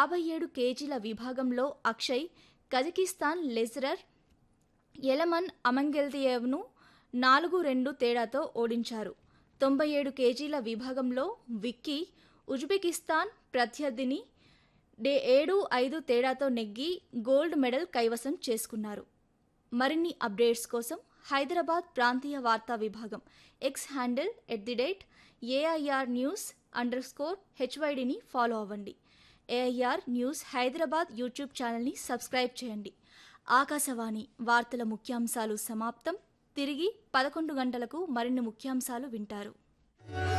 యాభై ఏడు కేజీల విభాగంలో అక్షయ్ కజకిస్తాన్ లెజరర్ ఎలమన్ అమంగెల్దియేవ్ను నాలుగు రెండు తేడాతో ఓడించారు తొంభై ఏడు కేజీల విభాగంలో విక్కీ ఉజ్బెకిస్తాన్ ప్రత్యర్థిని డే ఏడు ఐదు తేడాతో నెగ్గి గోల్డ్ మెడల్ కైవసం చేసుకున్నారు మరిన్ని అప్డేట్స్ కోసం హైదరాబాద్ ప్రాంతీయ వార్తా విభాగం X handle at the rate AIR news under score హెచ్వైడిని ఫాలో అవ్వండి ఏఐఆర్ న్యూస్ హైదరాబాద్ యూట్యూబ్ ఛానల్ని సబ్స్క్రైబ్ చేయండి ఆకాశవాణి వార్తల ముఖ్యాంశాలు సమాప్తం తిరిగి పదకొండు గంటలకు మరిన్ని ముఖ్యాంశాలు వింటారు